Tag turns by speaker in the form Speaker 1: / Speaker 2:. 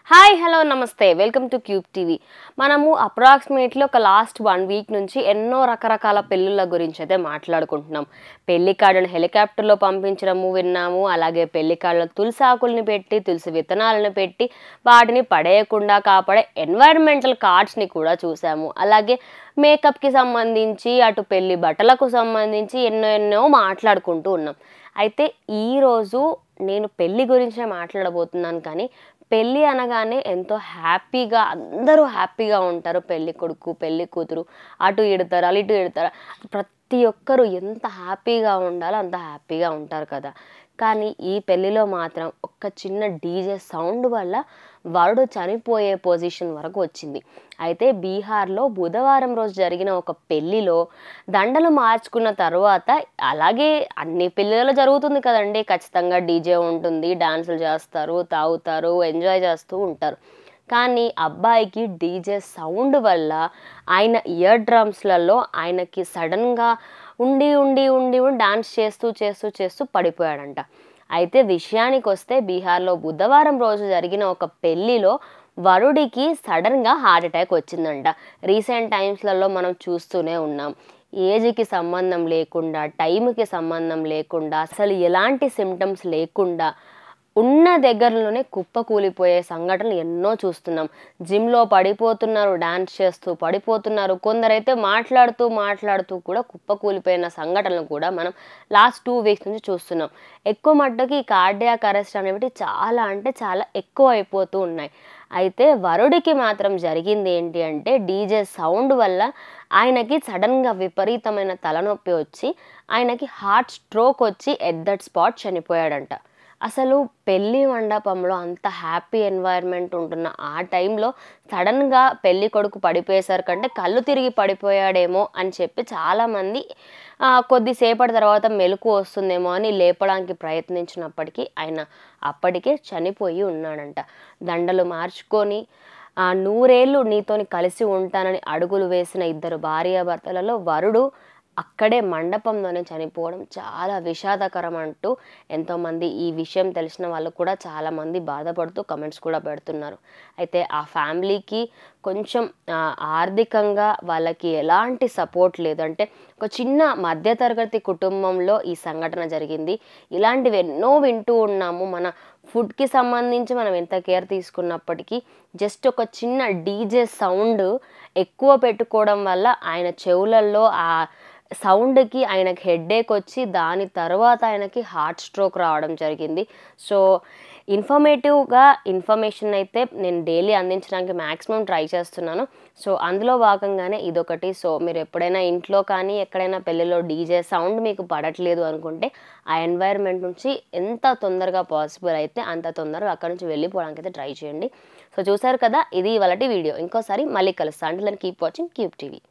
Speaker 1: hi hello నమస్తే welcome to Cube TV మనము approximately ఒక లాస్ట్ వన్ వీక్ నుంచి ఎన్నో రకరకాల పెళ్ళిళ్ళ గురించి అయితే మాట్లాడుకుంటున్నాం పెళ్లి కార్డును హెలికాప్టర్లో పంపించడము విన్నాము అలాగే పెళ్లి కార్డులో తులసి ఆకుల్ని పెట్టి తులసి విత్తనాలను పెట్టి వాటిని పడేయకుండా కాపాడే ఎన్వైరన్మెంటల్ కార్డ్స్ని కూడా చూసాము అలాగే మేకప్కి సంబంధించి అటు పెళ్లి బట్టలకు సంబంధించి ఎన్నో ఎన్నో మాట్లాడుకుంటూ ఉన్నాం అయితే ఈరోజు నేను పెళ్లి గురించే మాట్లాడబోతున్నాను కానీ పెళ్ళి అనగానే ఎంతో హ్యాపీగా అందరూ హ్యాపీగా ఉంటారు పెళ్లి కొడుకు పెళ్లి కూతురు అటు ఇడతారు అటు ఇటు ఇడతారు ప్రతి ఒక్కరు ఎంత హ్యాపీగా ఉండాలో అంత హ్యాపీగా ఉంటారు కదా కానీ ఈ పెళ్ళిలో మాత్రం ఒక్క చిన్న డీజే సౌండ్ వల్ల వరుడు చనిపోయే పొజిషన్ వరకు వచ్చింది అయితే బీహార్లో బుధవారం రోజు జరిగిన ఒక పెళ్లిలో దండలు మార్చుకున్న తర్వాత అలాగే అన్ని పెళ్ళిళ్ళలో జరుగుతుంది కదండి ఖచ్చితంగా డీజే ఉంటుంది డాన్సులు చేస్తారు తాగుతారు ఎంజాయ్ చేస్తూ ఉంటారు కానీ అబ్బాయికి డీజే సౌండ్ వల్ల ఆయన ఇయర్ డ్రమ్స్లలో ఆయనకి సడన్గా ఉండి ఉండి ఉండి ఉండి డాన్స్ చేస్తూ చేస్తూ చేస్తూ పడిపోయాడంట అయితే విషయానికి వస్తే బీహార్లో బుధవారం రోజు జరిగిన ఒక పెళ్లిలో వరుడికి సడన్గా హార్ట్ అటాక్ వచ్చిందంట రీసెంట్ టైమ్స్లలో మనం చూస్తూనే ఉన్నాం ఏజ్కి సంబంధం లేకుండా టైంకి సంబంధం లేకుండా అసలు ఎలాంటి సిమ్టమ్స్ లేకుండా ఉన్న దగ్గరలోనే కుప్ప కూలిపోయే సంఘటనలు ఎన్నో చూస్తున్నాం జిమ్లో పడిపోతున్నారు డాన్స్ చేస్తూ పడిపోతున్నారు కొందరైతే మాట్లాడుతూ మాట్లాడుతూ కూడా కుప్ప కూలిపోయిన సంఘటనలు కూడా మనం లాస్ట్ టూ వీక్స్ నుంచి చూస్తున్నాం ఎక్కువ మట్టుకి ఈ కార్డియాక్ అరెస్ట్ అనేవి చాలా అంటే చాలా ఎక్కువ అయిపోతూ ఉన్నాయి అయితే వరుడికి మాత్రం జరిగింది ఏంటి అంటే డీజే సౌండ్ వల్ల ఆయనకి సడన్గా విపరీతమైన తలనొప్పి వచ్చి ఆయనకి హార్ట్ స్ట్రోక్ వచ్చి ఎట్ దట్ స్పాట్ చనిపోయాడంట అసలు పెళ్లి మండపంలో అంత హ్యాపీ ఎన్వైర్న్మెంట్ ఉంటున్న ఆ టైంలో సడన్గా పెళ్లి కొడుకు పడిపోయేసరి కంటే కళ్ళు తిరిగి పడిపోయాడేమో అని చెప్పి చాలామంది ఆ, కొద్దిసేపటి తర్వాత మెలకు వస్తుందేమో అని లేపడానికి ప్రయత్నించినప్పటికీ ఆయన అప్పటికే చనిపోయి ఉన్నాడంట దండలు మార్చుకొని ఆ నూరేళ్ళు నీతోని కలిసి ఉంటానని అడుగులు వేసిన ఇద్దరు భార్యాభర్తలలో వరుడు అక్కడే మండపంలోనే చనిపోవడం చాలా విషాదకరం అంటూ ఎంతోమంది ఈ విషయం తెలిసిన వాళ్ళు కూడా చాలామంది బాధపడుతూ కమెంట్స్ కూడా పెడుతున్నారు అయితే ఆ ఫ్యామిలీకి కొంచెం ఆ, ఆర్థికంగా వాళ్ళకి ఎలాంటి సపోర్ట్ లేదు అంటే ఒక చిన్న మధ్యతరగతి కుటుంబంలో ఈ సంఘటన జరిగింది ఇలాంటివి ఎన్నో వింటూ ఉన్నాము మన ఫుడ్కి సంబంధించి మనం ఎంత కేర్ తీసుకున్నప్పటికీ జస్ట్ ఒక చిన్న డీజే సౌండ్ ఎక్కువ పెట్టుకోవడం వల్ల ఆయన చెవులలో ఆ సౌండ్కి ఆయనకి హెడ్ఏక్ వచ్చి దాని తర్వాత ఆయనకి హార్ట్ స్ట్రోక్ రావడం జరిగింది సో ఇన్ఫర్మేటివ్గా ఇన్ఫర్మేషన్ అయితే నేను డైలీ అందించడానికి మ్యాక్సిమం ట్రై చేస్తున్నాను సో అందులో భాగంగానే ఇదొకటి సో మీరు ఎప్పుడైనా ఇంట్లో కానీ ఎక్కడైనా పెళ్ళిలో డీజే సౌండ్ మీకు పడట్లేదు అనుకుంటే ఆ ఎన్వైర్న్మెంట్ నుంచి ఎంత తొందరగా పాసిబుల్ అయితే అంత తొందరగా అక్కడ నుంచి వెళ్ళిపోవడానికి అయితే ట్రై చేయండి సో చూసారు కదా ఇది ఇవాళ వీడియో ఇంకోసారి మళ్ళీ కలుస్తాను అంటే కీప్ వాచింగ్ క్యూబ్ టీవీ